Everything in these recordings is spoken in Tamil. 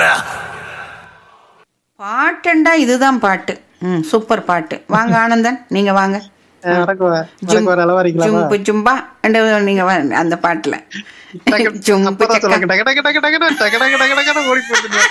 பாட்டுண்டா இதுதான் பாட்டு ம் சூப்பர் பாட்டு வாங்க ஆனந்தன் நீங்க வாங்க எனக்கு வ- எனக்கு ஒரு அளவா இருக்கலாமா ஜும்பு ஜும்பா அண்டு நீங்க வா- அந்த பாட்டுல ஜும்பு அப்பதான் சக்கா. சொல்லுங்க டக டக டக டக டக டக டக டக டகன்னு ஓடி போகுது.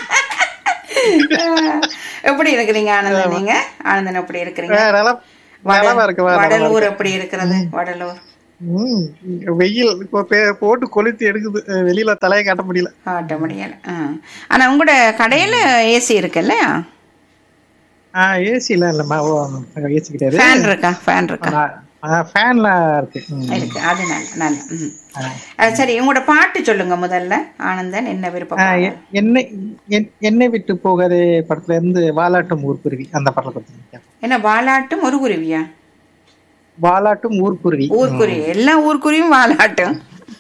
எப்படி இருக்கிறீங்க ஆனந்தன் நீங்க ஆனந்தன் எப்படி இருக்கிறீங்க வேற அளவு- வட- நலமா இருக்கு, வேற நலமா வடலூர் இருக்கு. எப்படி இருக்கிறது வடலூர் ம், வெயில் இப்போ பே- போட்டு கொளுத்தி எடுக்குது அஹ் வெளியில தலையை காட்ட முடியல காட்ட முடியல ஆ. ஆனா உங்களோட கடையில ஏசி இருக்குல்ல ஆஹ் ஏசில இல்லம்மா ஓ ஏசி கிடையாது ஃபேன் இருக்கா ஃபேன் இருக்கா ஃபேன்ல இருக்கு ம். இருக்கு அது நல்ல நல்ல ம். அஹ் சரி உங்களோட பாட்டு சொல்லுங்க முதல்ல ஆனந்தன் என்ன விருப்பம் ஆஹ் எ- என்னை என்- என்னை விட்டு போகாதே படத்துல இருந்து வாலாட்டும் ஊர்க்குருவி அந்த படத்தை பத்தி என்ன வாலாட்டும் ஒரு குருவியா வாலாட்டும் ஊர்க்குருவி ஊர்க்குருவி எல்லா ஊர்க்குருவியும் வாலாட்டும்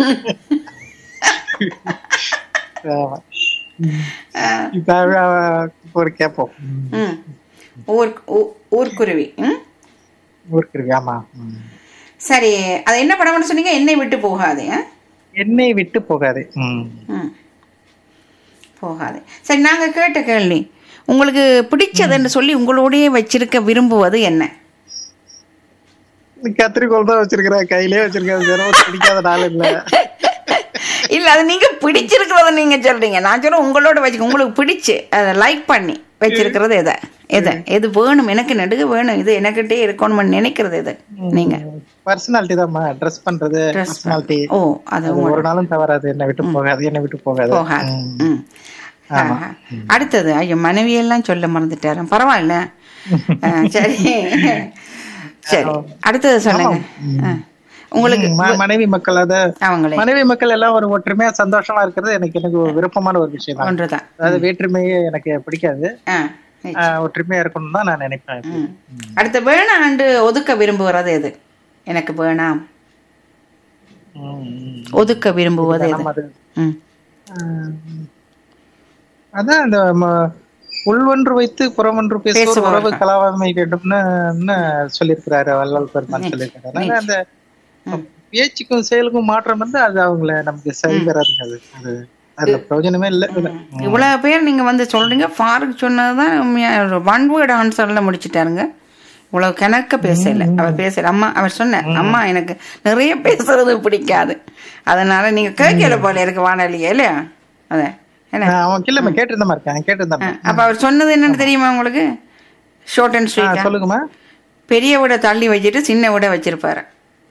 ஆமா. இப்ப அஹ், ஒரு கேப்போம் ம். ம். ஊர் ஊ- ஊர்க்குருவி ம் ஊர்க்குருவி ஆமா ம். சரி அது என்ன படம்னு சொன்னீங்க என்னை விட்டு போகாது ஆ? என்னை விட்டு போகாதே ம். ம் போகாது சரி நாங்க கேட்ட கேள்வி உங்களுக்கு பிடிச்சதுன்னு சொல்லி உங்களோடயே வச்சிருக்க விரும்புவது என்ன கத்திரிக்கோள் தான் வச்சிருக்கிறேன் கையிலே வச்சிருக்கேன் தினமும் பிடிக்காத நாள் இல்ல இல்ல அது நீங்க பிடிச்சிருக்கிறத நீங்க சொல்றீங்க நான் சொல்றேன் உங்களோட வச்சு உங்களுக்கு பிடிச்சு அதை லைக் பண்ணி வச்சிருக்கிறது எதை எதை எது வேணும் எனக்கு நடுக வேணும் இது எனக்கிட்டே இருக்கணும்னு நினைக்கிறது எது நீங்க பர்சனாலிட்டி தான்மா ட்ரெஸ் பண்றது Dress பர்சனாலிட்டி ஓ அது அது ஒரு நாளும் தவறாது என்னை விட்டு போகாது என்னை விட்டு போகாது போகாது ம். ம். ஆஹா. அடுத்தது ஐயோ மனைவியெல்லாம் சொல்ல மறந்துட்டாரு பரவாயில்ல ஆ, சரி சரி அடுத்தது சொல்லுங்க ஆ. உங்களுக்கு ம், ம- மனைவி மக்கள் அத அவங்களே மனைவி மக்கள் எல்லாம் ஒரு ஒற்றுமையா சந்தோஷமா இருக்கிறது எனக்கு எனக்கு ஒரு விருப்பமான ஒரு விஷயம் தான் ஒன்றுதான் அதாவது வேற்றுமையே எனக்கு பிடிக்காது ஆ ஆஹ், ஒற்றுமையா இருக்கணும் தான் நான் நினைப்பேன் ம். அடுத்து வேணாண்டு ஒதுக்க விரும்புகிறது எது எனக்கு வேணாம் ம், ம். ஒதுக்க விரும்புவது எது நம்ம அது ம் ஆஹ், அதான் இந்த ம- உள்வொன்று வைத்து புறமொன்று பேசுவோர் பேசுபவர்கள். உறவு கலாவாமை வேண்டும்னு ன்னு சொல்லியிருக்கிறாரு வள்ளல் பெருமான் சொல்லியிருக்காரு அதனால அந்த பேச்சுக்கும் செயலுக்கும் மாற்றம் வந்து அது அவங்கள நமக்கு சரி வராதுங்க அது அது அதுல பிரயோஜனமே இல்லை இதுல. இவ்வளவு பேர் நீங்க வந்து சொல்றீங்க ஃபாரூக் சொன்னதுதான் ஒன் வேர்ட் ஆன்சர்ல முடிச்சிட்டாருங்க இவ்வளவு கணக்க பேசல அவர் பேசல அம்மா அவர் சொன்ன அம்மா எனக்கு நிறைய பேசுறது பிடிக்காது அதனால நீங்க கேட்கல போல இருக்கு வானொலியே இல்லையா அத என்ன ஆஹ், அவன் கிள்ள கேட்டிருந்த மாதிரி இருக்கேன் கேட்டிருந்தேன் அப்ப அவர் சொன்னது என்னன்னு தெரியுமா உங்களுக்கு ஷார்ட் அண்ட் ஆஹ், ஸ்வீட் சொல்லுங்கம்மா பெரிய விட தள்ளி வச்சுட்டு சின்ன விட வச்சிருப்பாரு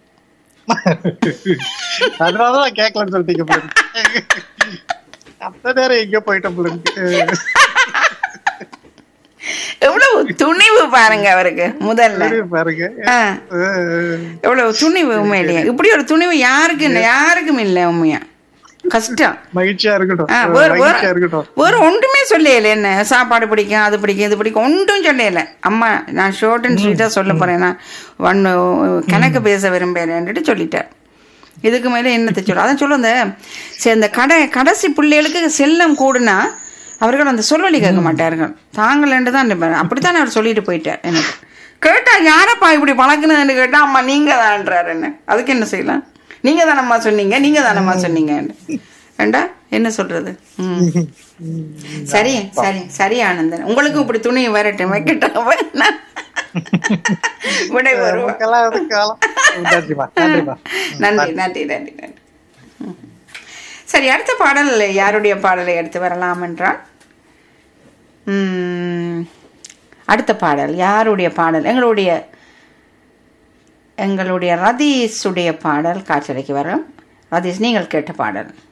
அதனாலதான் கேட்கலன்னு சொல்லிட்டீங்க போல இருக்கு. அத்த நேரம் எங்க போயிட்டோம் போல இருக்கு. எவ்வளவு துணிவு பாருங்க அவருக்கு முதல்ல சரி, பாருங்க ஆ, ஆஹ், எவ்வளவு துணிவு உண்மையிலேயே இப்படி ஒரு துணிவு யாருக்கு இல்லை யாருக்கும் இல்லை உண்மையா கஷ்டம் மகிழ்ச்சியா இருக்கட்டும் ஆ, வேற மகிழ்ச்சியா வேற இருக்கட்டும் வேற ஒன்றுமே சொல்லல என்ன சாப்பாடு பிடிக்கும் அது பிடிக்கும் இது பிடிக்கும் ஒன்றும் சொல்லல அம்மா நான் ஷார்ட் அண்ட் ஸ்வீட்டா சொல்ல போறேன் நான் ஒன்னு கணக்கு பேச விரும்புறேன்ட்டு சொல்லிட்டார் இதுக்கு மேல என்னத்தை சொல்ல அதான் சொல்ல இந்த சரி இந்த கடை கடைசி பிள்ளைகளுக்கு செல்லம் கூடுனா அவர்கள் அந்த சொல்வழி கேட்க மாட்டார்கள் தாங்களேண்டு தான் நினைப்பாரு. அப்படித்தான் அவர் சொல்லிட்டு போயிட்டார் எனக்கு கேட்டா யாரப்பா இப்படி பழக்குனதுன்னு கேட்டா அம்மா நீங்க தான்ன்றாரு என்ன அதுக்கு என்ன செய்யலாம் நீங்க தானம்மா சொன்னீங்க நீங்க தானம்மா சொன்னீங்க ஏண்டா என்ன சொல்றது ம். சரி சரி சரி ஆனந்தன் உங்களுக்கும் இப்படி துணி வரட்டும் வைக்கட்டும் விடை வருவா நமக்கெல்லாம் அது காலம் நன்றிமா நன்றிமா நன்றி நன்றி நன்றி நன்றி ம். சரி அடுத்த பாடல் யாருடைய பாடலை எடுத்து வரலாம் என்றால் ம், அடுத்த பாடல் யாருடைய பாடல் எங்களுடைய எங்களுடைய ரதீஷுடைய பாடல் காற்றலைக்கு வரும் ரதீஷ் நீங்கள் கேட்ட பாடல்